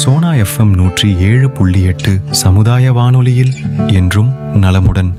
Sona FM நூற்றி ஏழு புள்ளி எட்டு சமுதாய வானொலியில் என்றும் நலமுடன்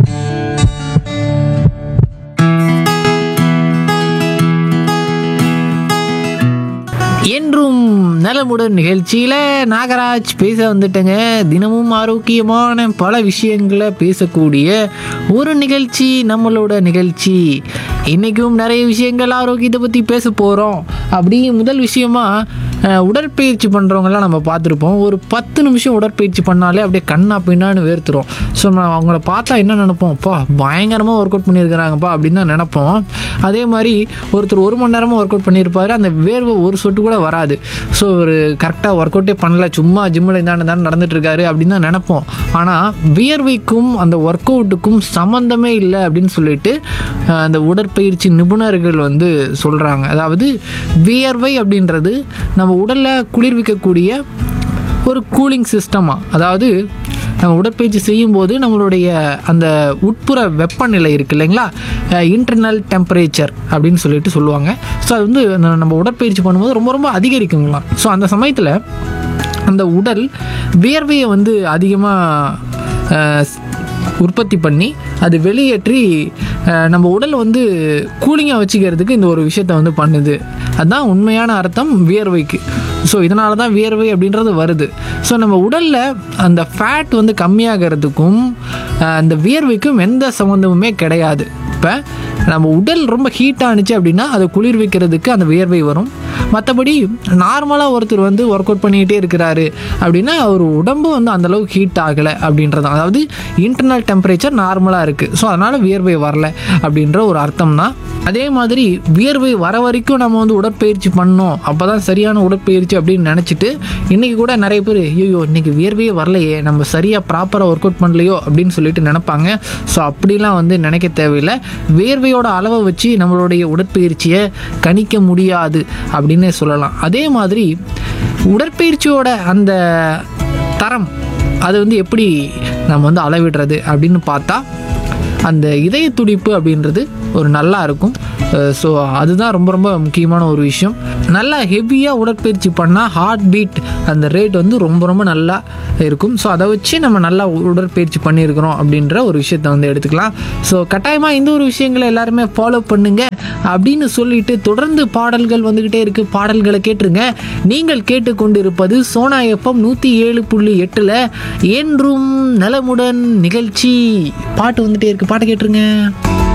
என்றும் நலமுடன் நிகழ்ச்சியில் நாகராஜ் பேச வந்துட்டேங்க தினமும் ஆரோக்கியமான பல விஷயங்களை பேசக்கூடிய ஒரு நிகழ்ச்சி நம்மளோட நிகழ்ச்சி இன்றைக்கும் நிறைய விஷயங்கள் ஆரோக்கியத்தை பற்றி பேச போகிறோம் அப்படி முதல் விஷயமா அஹ், உடற்பயிற்சி பண்ணுறவங்கலாம் நம்ம பார்த்துருப்போம் ஒரு பத்து நிமிஷம் உடற்பயிற்சி பண்ணாலே அப்படியே கண்ணா பின்னான்னு வேர்த்துரும் ஸோ நம்ம அவங்கள பார்த்தா என்ன நினைப்போம் அப்பா பயங்கரமாக ஒர்க் அவுட் பண்ணியிருக்கிறாங்கப்பா அப்படின்னு தான் நினைப்போம் அதே மாதிரி ஒருத்தர் ஒரு மணி நேரமாக ஒர்க் அவுட் பண்ணியிருப்பாரு அந்த வேர்வை ஒரு சொட்டு கூட வராது ஸோ ஒரு கரெக்டாக ஒர்க் அவுட்டே பண்ணல சும்மா ஜிம்மில் இந்தாண்டு தான் நடந்துட்டு இருக்காரு அப்படின்னு தான் நினைப்போம் ஆனால் வியர்வைக்கும் அந்த ஒர்க் அவுட்டுக்கும் சம்மந்தமே இல்லை அப்படின்னு சொல்லிட்டு அஹ், அந்த உடற்பயிற்சி நிபுணர்கள் வந்து சொல்கிறாங்க அதாவது வியர்வை அப்படின்றது நம்ம உடலில் குளிர்விக்கக்கூடிய ஒரு கூலிங் சிஸ்டமாக அதாவது நம்ம உடற்பயிற்சி செய்யும்போது நம்மளுடைய அந்த உட்புற வெப்பநிலை இருக்கு இல்லைங்களா இன்டர்னல் டெம்பரேச்சர் அப்படின்னு சொல்லிட்டு சொல்லுவாங்க ஸோ அது வந்து ந- நம்ம உடற்பயிற்சி பண்ணும்போது ரொம்ப ரொம்ப அதிகரிக்குங்களாம் ஸோ அந்த சமயத்தில் அந்த உடல் வியர்வையை வந்து அதிகமாக உற்பத்தி பண்ணி அது வெளியேற்றி அஹ், நம்ம உடல் வந்து கூலிங்காக வச்சுக்கிறதுக்கு இந்த ஒரு விஷயத்தை வந்து பண்ணுது அதுதான் உண்மையான அர்த்தம் வியர்வைக்கு ஸோ இதனால தான் வியர்வை அப்படின்றது வருது ஸோ நம்ம உடலில் அந்த ஃபேட் வந்து கம்மியாகிறதுக்கும் அஹ், அந்த வியர்வைக்கும் எந்த சம்மந்தமுமே கிடையாது இப்போ நம்ம உடல் ரொம்ப ஹீட் ஆணுச்சு அப்படின்னா அதை குளிர்விக்கிறதுக்கு அந்த வியர்வை வரும் மற்றபடி நார்மலாக ஒருத்தர் வந்து ஒர்க் அவுட் பண்ணிக்கிட்டே இருக்கிறாரு அப்படின்னா அவர் உடம்பு வந்து அந்தளவுக்கு ஹீட் ஆகலை அப்படின்றது தான். அதாவது இன்டர்னல் டெம்பரேச்சர் நார்மலாக இருக்குது ஸோ அதனால் வியர்வை வரல அப்படின்ற ஒரு அர்த்தம் தான் அதே மாதிரி வியர்வை வர வரைக்கும் நம்ம வந்து உடற்பயிற்சி பண்ணோம் அப்போ தான் சரியான உடற்பயிற்சி அப்படின்னு நினச்சிட்டு இன்றைக்கி கூட நிறைய பேர் ஐயோ இன்னைக்கு வியர்வையே வரலையே நம்ம சரியாக ப்ராப்பராக ஒர்க் அவுட் பண்ணலையோ அப்படின்னு சொல்லிட்டு நினைப்பாங்க ஸோ அப்படிலாம் வந்து நினைக்க தேவையில்லை வேர்வையோட அளவை வச்சு நம்மளுடைய உடற்பயிற்சியை கணிக்க முடியாது அப்படின்னே சொல்லலாம் அதே மாதிரி உடற்பயிற்சியோட அந்த தரம் அது வந்து எப்படி நம்ம வந்து அளவிடுறது அப்படின்னு பார்த்தா அந்த இதய துடிப்பு அப்படின்றது ஒரு நல்லா இருக்கும் ஸோ அதுதான் ரொம்ப ரொம்ப முக்கியமான ஒரு விஷயம் நல்லா ஹெவியாக உடற்பயிற்சி பண்ணால் ஹார்ட் பீட் அந்த ரேட் வந்து ரொம்ப ரொம்ப நல்லா இருக்கும் ஸோ அதை வச்சு நம்ம நல்லா உடற்பயிற்சி பண்ணியிருக்கிறோம் அப்படின்ற ஒரு விஷயத்தை வந்து எடுத்துக்கலாம் ஸோ கட்டாயமாக இந்த ஒரு விஷயங்களை எல்லாருமே ஃபாலோ பண்ணுங்க அப்படின்னு சொல்லிட்டு தொடர்ந்து பாடல்கள் வந்துக்கிட்டே இருக்கு பாடல்களை கேட்டுருங்க நீங்கள் கேட்டுக்கொண்டிருப்பது சோனா எஃப்எம் நூற்றி ஏழு புள்ளி எட்டில் என்றும் நலமுடன் நிகழ்ச்சி பாட்டு வந்துட்டே இருக்கு பாட்டை கேட்டுருங்க